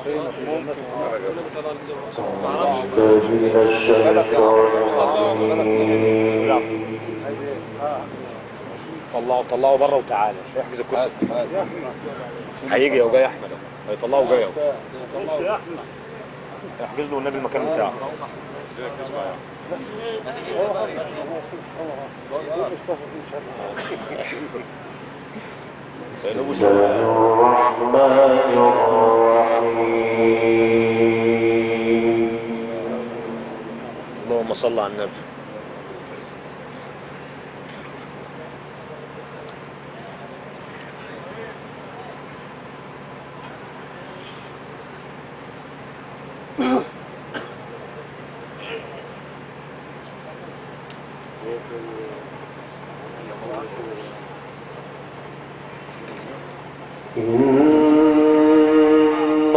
طلعوا طلعوا بره وتعالى احجز الكرسي هيجي اهو جاي احمد اهو هيطلعوا جاي اهو احجز له النبي المكان بتاعه سيدنا بسم الله الرحمن الرحيم اللهم صل على النبي إن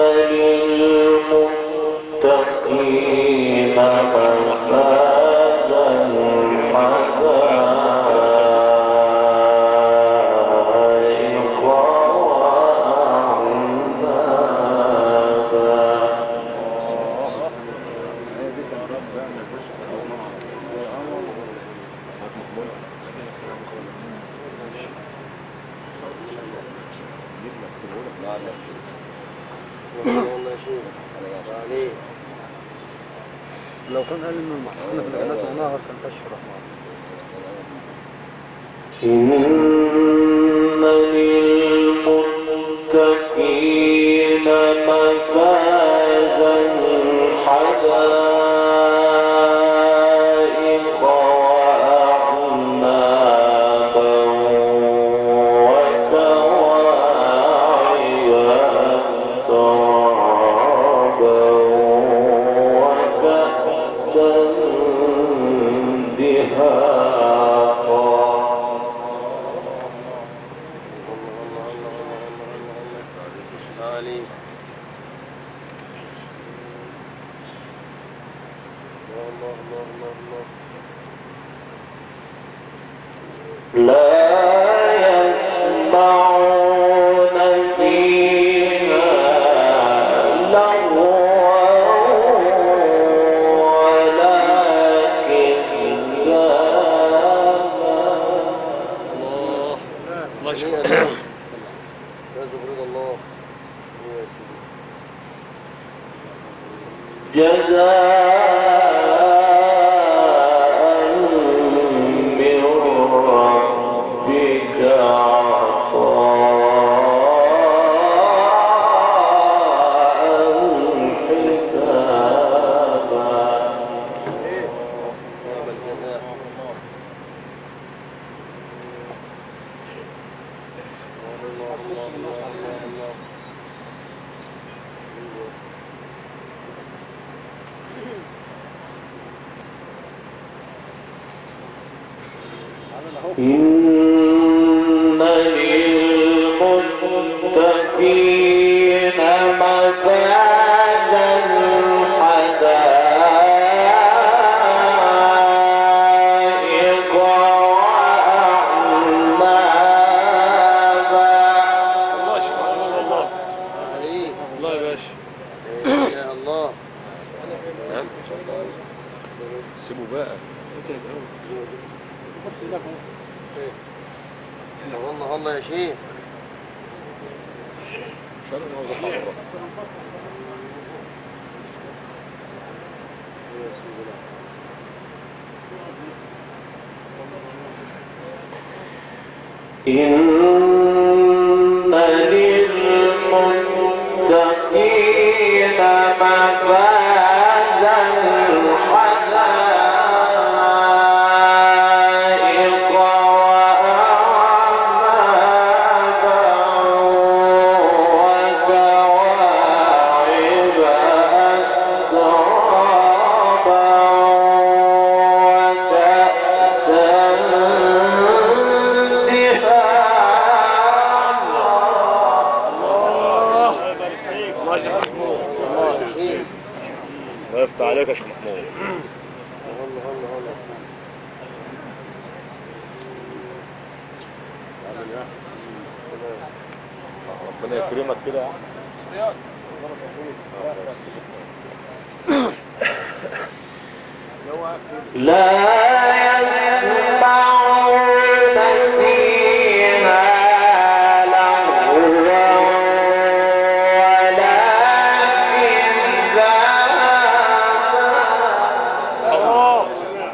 للمتقين مفازا حدائق وأعنابا لو كان قال ان المحصول في الجنات ونهر كان تشرح معه إن للمتقين مفازا حدائق وأعنابا وكواعب أترابا وكأسا دهاقا لا يسمعون فيها لغوا ولا كذابا الله يشكرك جزاء من ربك عطاء حسابا إن للمتقين مفازا حدائق وأعنابا الله يشكرك الله الله يا باشا يا الله ها؟ سيبوا بقى الله الله يا شيخ مش انا اللي موظف على الرقم. إن للمتقين مفازا حدائق وأعنابا وكواعب أترابا وكأسا دهاقا الله يجزاك محمود الله الله يفتح عليك يا شيخ محمود ربنا يكرمك كده يا عم لا يسمعون فيها لغوا ولا كذابا الله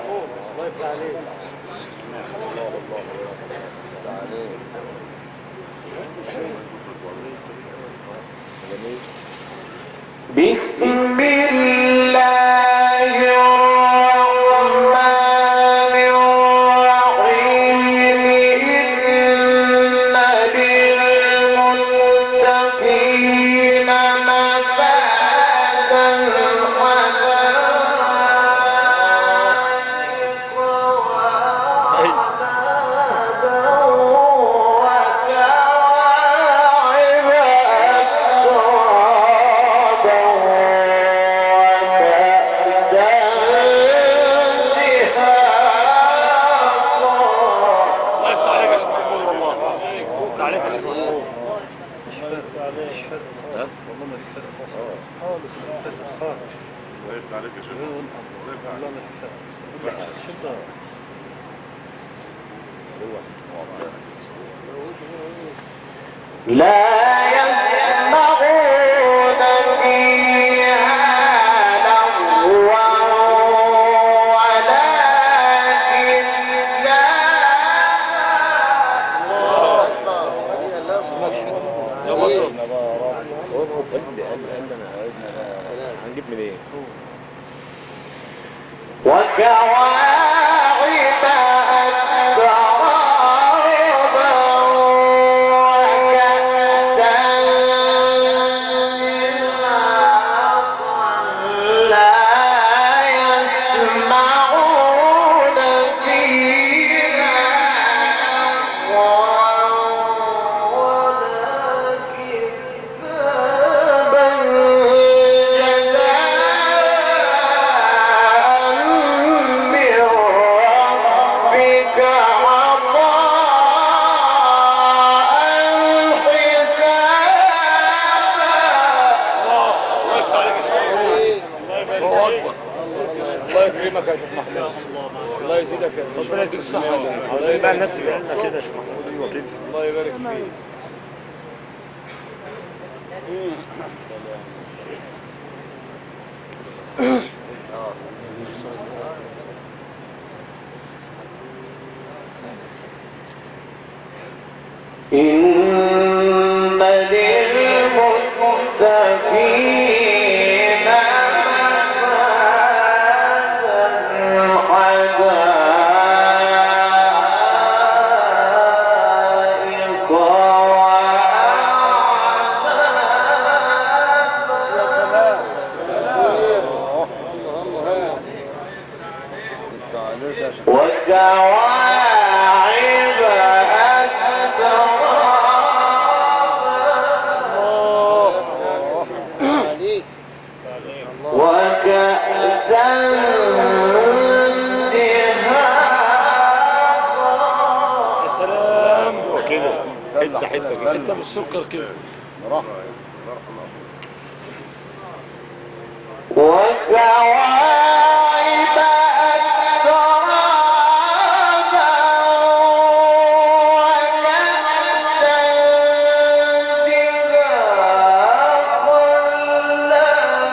بسم الله الرحمن الرحيم إن للمتقين مفازا حدائق وأعنابا وكواعب أترابا لا يسمعون فيها لغوا ولا كذابا يا مصر هو قال لي قال لي قال لي انا عايز- هنجيب منين؟ وكواعب أترابا وكأسا لا يسمعون فيها ولا كذابا الله يكرمك يا شيخ محمود الله يزيدك يا شيخ ربنا يديك الصحة الله يبقى الناس اللي كده يا شيخ محمود ايوه كده الله يبارك فيك إن للمتقين مفازا حدائق وكواعب أترابا وكأسا دهاقا سلام وكده حته حته كده انت بالسكر كده وكواعب أترابا وكأسا دهاقا لا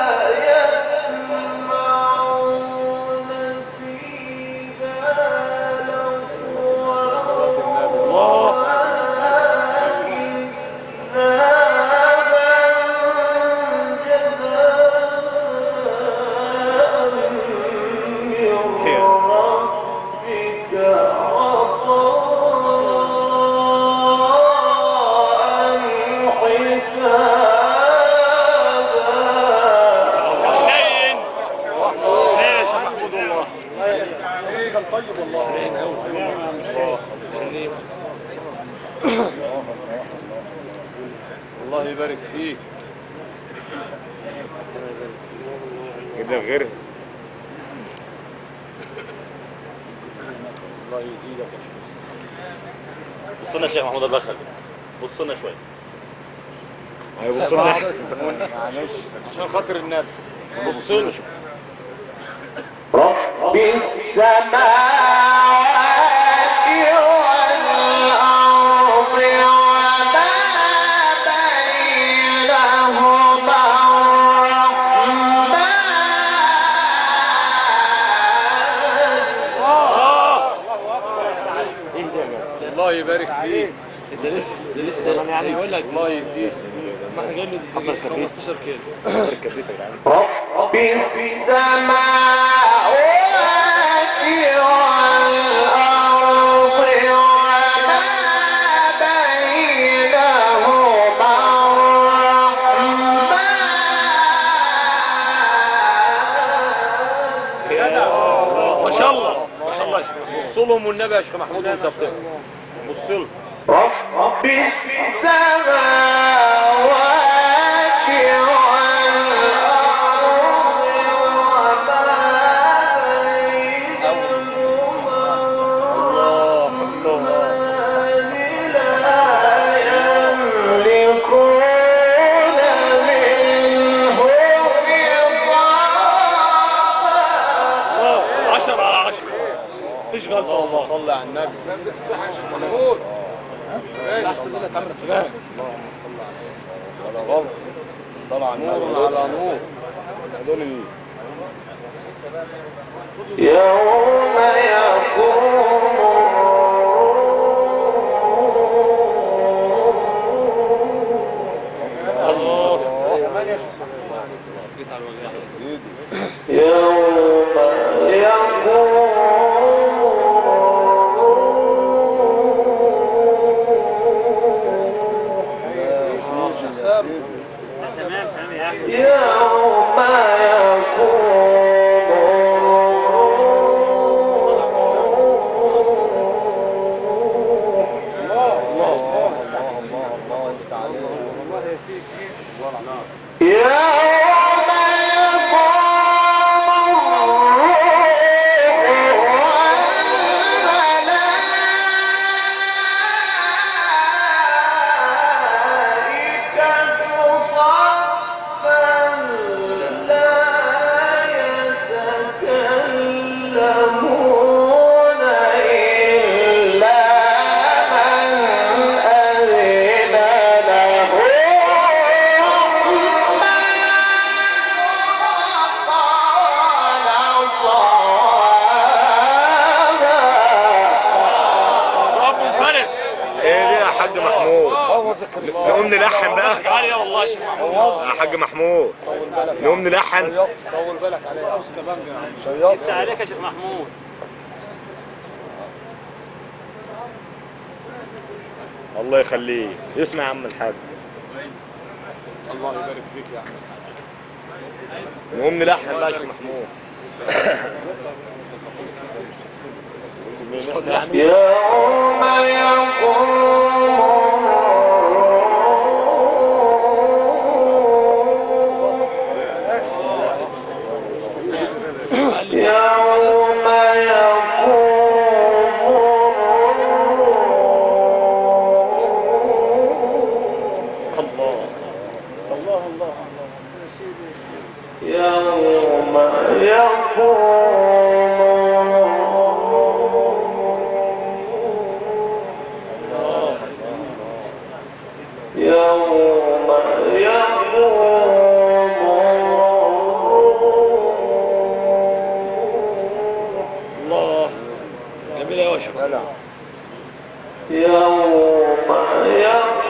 يسمعون فيها لغوا حنين حنين يا شيخ محمود والله كان طيب والله الله يبارك فيك كده غيرها الله يزيدك يا شيخ بصنا يا شيخ محمود البخل بصنا شويه هيبص لنا معلش عشان خاطر النبي بص له رب السماوات والأرض وما بينهما الرحمن الله يبارك فيك ده لسه ده لسه يعني يقول لك الله يهديك ما احنا جايين له 15 كيلو رب السماوات والأرض وما بينهما الرحمن ما شاء الله ما شاء الله يا شيخ بص لهم والنبي يا شيخ محمود وانت بتقرا بص له رب السماوات والأرض وما الله الله لا يملكون منه خطابا 10 على 10 مفيش غلطه والله صلي على النبي محمود احسن منك عمرو فلان ولا غلط طلع نور على نور دول ال- يوم يقوم يوم يقوم يوم يقوم يوم يتكلمون إلا من أذن له قال صوابا رب الفرس ايه دي يا حاج محمود نقوم نلحن بقى تعالى يا والله يا شيخ محمود يا حاج محمود نقوم نلحن طول بالك عليه شياط انت عليك يا شيخ محمود الله يخليك اسمع يا عم الحاج الله يبارك فيك يا عم نقوم نلحن بقى يا شيخ محمود يوم يقوم يوم يقوم يوم يقوم يوم يقوم الله جميل يا شيخ يوم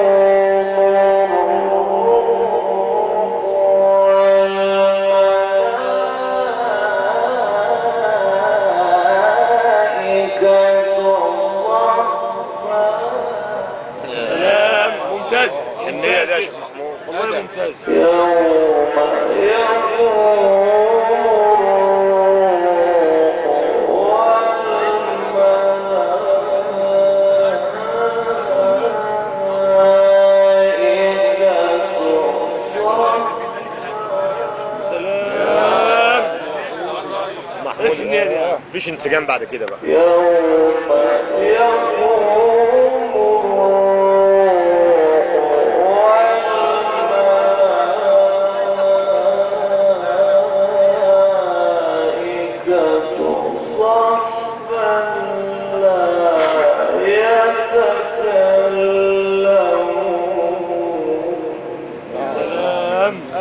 سلام ممتاز النية ده يا شيخ محمود والله ممتاز يوم سلام محمود مفيش انسجام بعد كده بقى يوم يقوم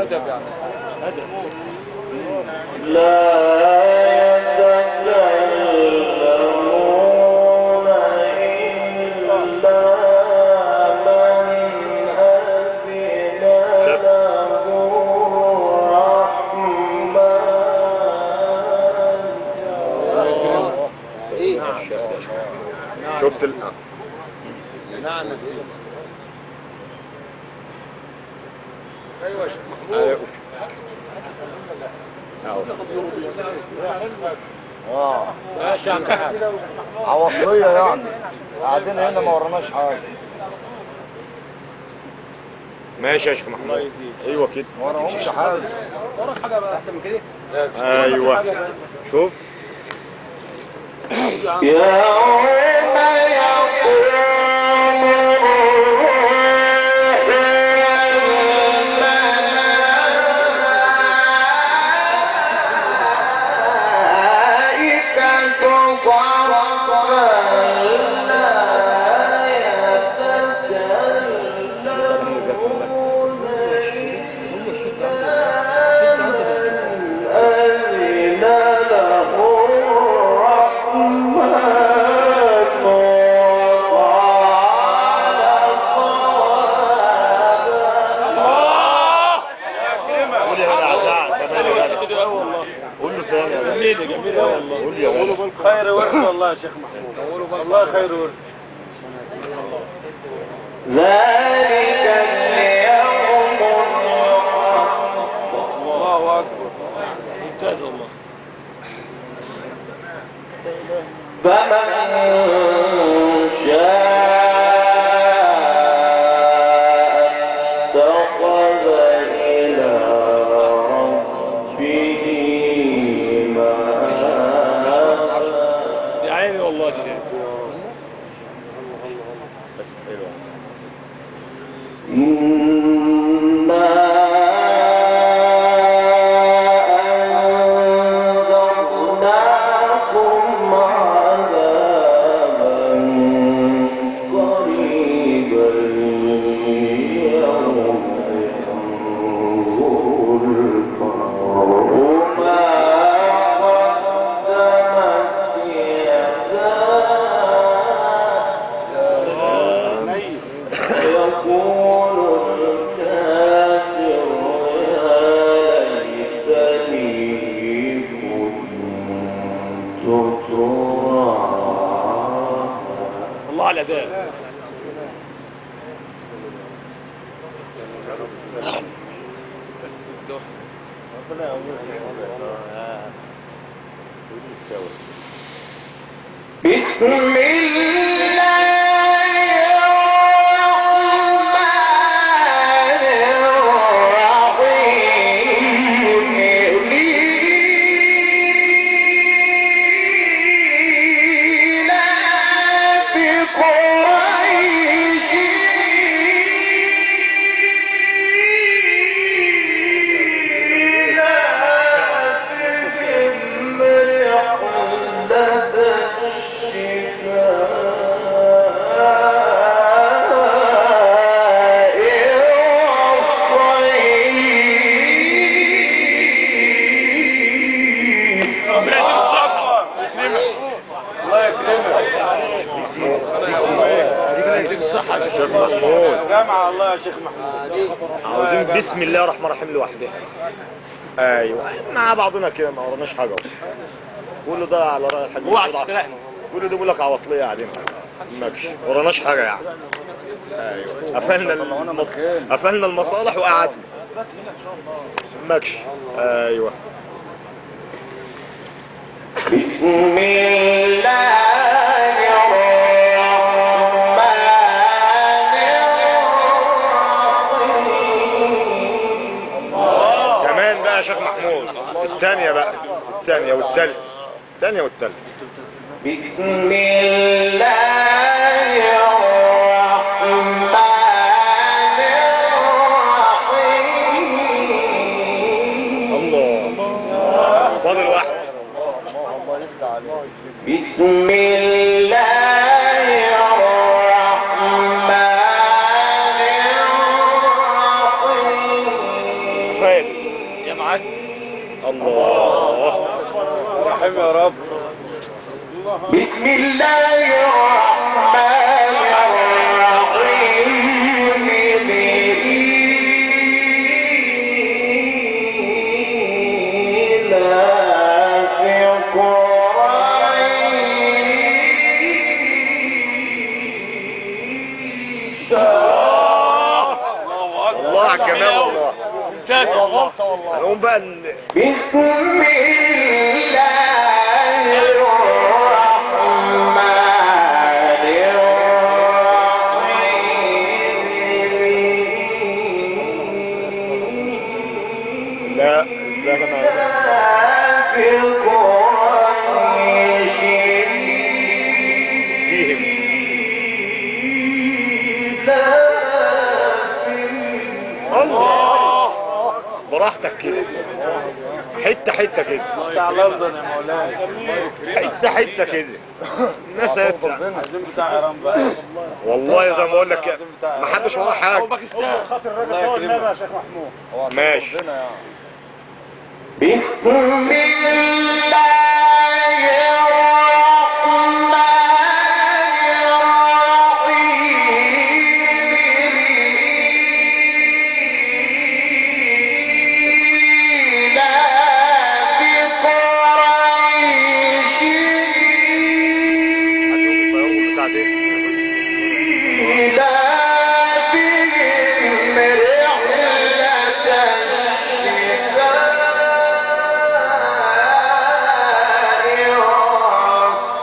أدب يعني أدب لا يتكلمون إلا من أذن له الرحمن إيه شفت ال... نعم إيه أيوة يا شيخ محمود أيوة. أهو. اه ماشي يا عم حاج عواطلية يعني قاعدين هنا ما وراناش حاجة ماشي يا شيخ محمود ايوه كده ما وراهمش حاجة وراك حاجة بقى أحسن من كده ايوه شوف يوم يقوم الملائكة صفا لا يتكلمون أذن له الرحمن وقال صوابا قول يا جدع قول له ثاني يا جميل جميل أوي والله قول يا ولد خير ورث والله يا شيخ محمود والله خير ورث ذلك اليوم الحق الله أكبر ممتاز والله فمن شاء اتخذ إلى ربه مآبا يا عيني والله شيخ إنا أنذرناكم عذابا قريبا يوم ينظر المرء ما قدمت يداه ويقول الكافر يا ليتني كنت ترابا الله على ده بسم الله الرحمن الرحيم لإيلاف قريش إيلافهم رحلة الشتاء والصيف الله يكرمك يديك الصحة يا شيخ محمود جامعة الله يا شيخ محمود عاوزين بسم الله الرحمن الرحيم لوحدها ايوه مع بعضنا كده ما وراناش حاجه كله ده على راي الحاج اوعى محمود تستريحنا كله ده بيقول لك عواطليه قاعدين ماكش وراناش حاجه يعني ايوه قفلنا المص... قفلنا المصالح وقعدنا ماكش ايوه بسم الله الرحمن الرحيم كمان بقى يا شيخ محمود الثانيه بقى الثانيه والثالثه الثانيه والثالثه بسم الله الرحمن الرحيم الله فاضل واحد بسم الله الرحمن الرحيم فايل الله رحم يا رب بسم الله الرحمن الرحيم لإيلاف قريش الله على الجمال والله ممتاز والله هنقوم بقى ن- بسم الله الرحمن الرحيم لا لا انا في قريش فيهم الله براحتك كده حته حته كده بتاع لندن يا مولاي حته حته كده الناس هيبدأ. عايزين بتاع ايران بقى والله زي ما بقول لك ما حدش وراه حاجه باكستان خاطر الراجل الله هو النبي يكرمك. يا شيخ محمود ماشي بسم الله الرحمن الرحيم إيلاف قريش بتاع دي. إيلافهم رحلة الشتاء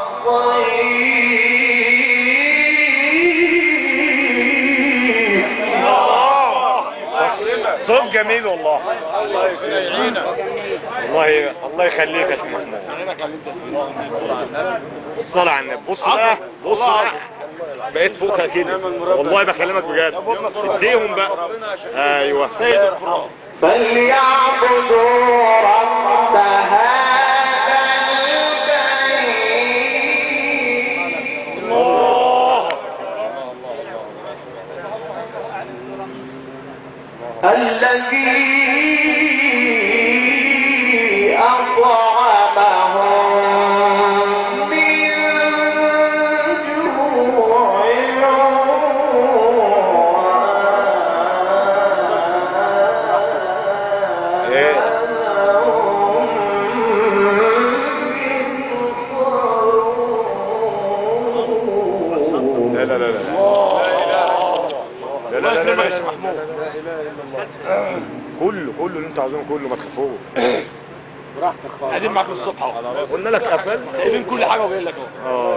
والصيف صوت جميل والله الله يعينك والله الله يخليك يا شيخ محمود يعينك على اللي انت فيه الصلاة على النبي بص بقى بص بقى بقيت فوقها كده والله بكلمك بجد اديهم بقى ايوه سيد القراء فليعبدوا رب هذا البيت الله الذي أطعمهم من جوع ايه لا لا لا لا لا لا لا لا لا لا محمود كله كله اللي انت عاوزينه كله ما تخافوش براحتك خالص قاعدين معاك الصبح اهو قلنا لك قفل سايبين كل حاجه وجايين لك اهو اه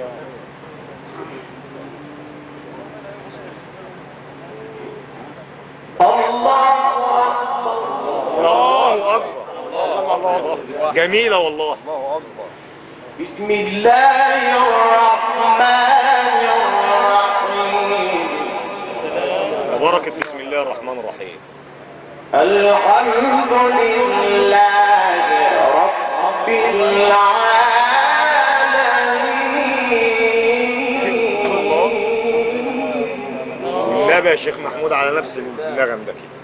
الله اكبر جميلة والله بسم الله الرحمن الرحيم بركة بسم الله الرحمن الرحيم الحمد لله رب العالمين النبي يا شيخ محمود على نفس النغم ده كده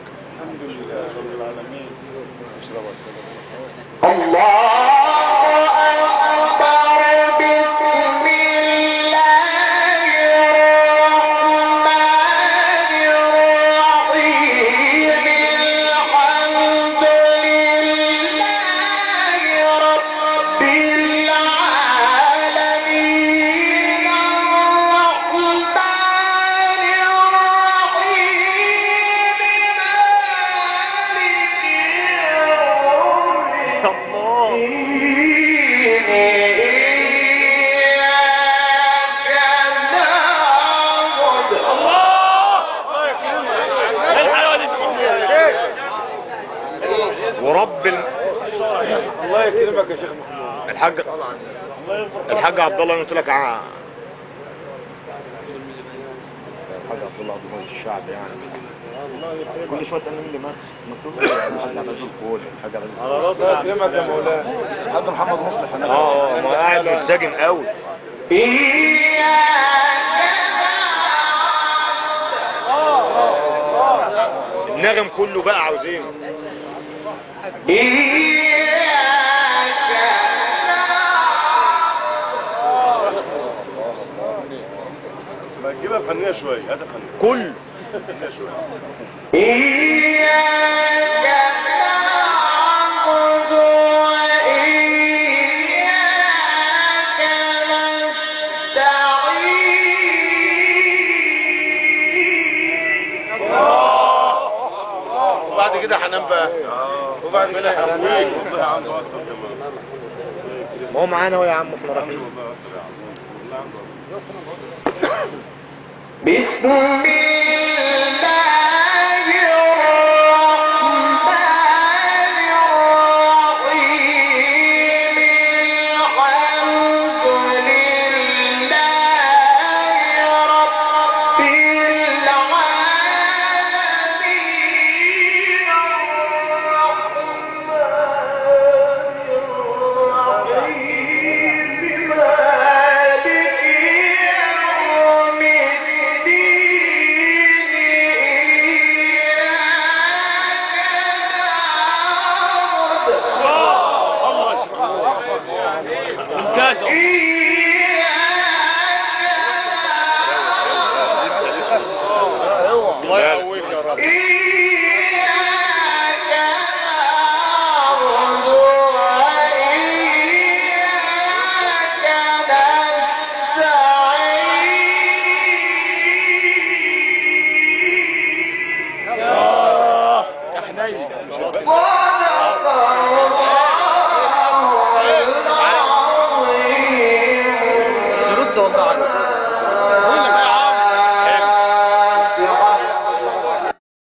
الله أكبر بسم الله الرحمن الرحيم الحمد لله رب العالمين الرحمن الرحيم مالك يوم ورب ال... الله يكرمك يا شيخ محمود الحاج الحاج عبد الله قلت لك ع... الحاج عبد الله عبد الله الشعب يعني كل شويه تعمل لي مات مكتوب الحاج عبد الله الكول الحاج عبد الله الله يكرمك يا مولانا حد محمد مصلح هناك اه اه ما قاعد منسجم قوي النغم كله بقى عاوزينه ما تجيبها فنية شوية هذا فنية كل فنية شوية وبعد كده هنام بقى وبعد كده هنام والله عنده أكتر كمان ما هو معانا اهو يا عم احنا رايحين والله أكتر يا عم والله عنده أكتر بسم الله الرحمن الرحيم الحمد لله رب العالمين الرحمن الرحيم مالك يوم الله يقويك يا رب ترد والله عليك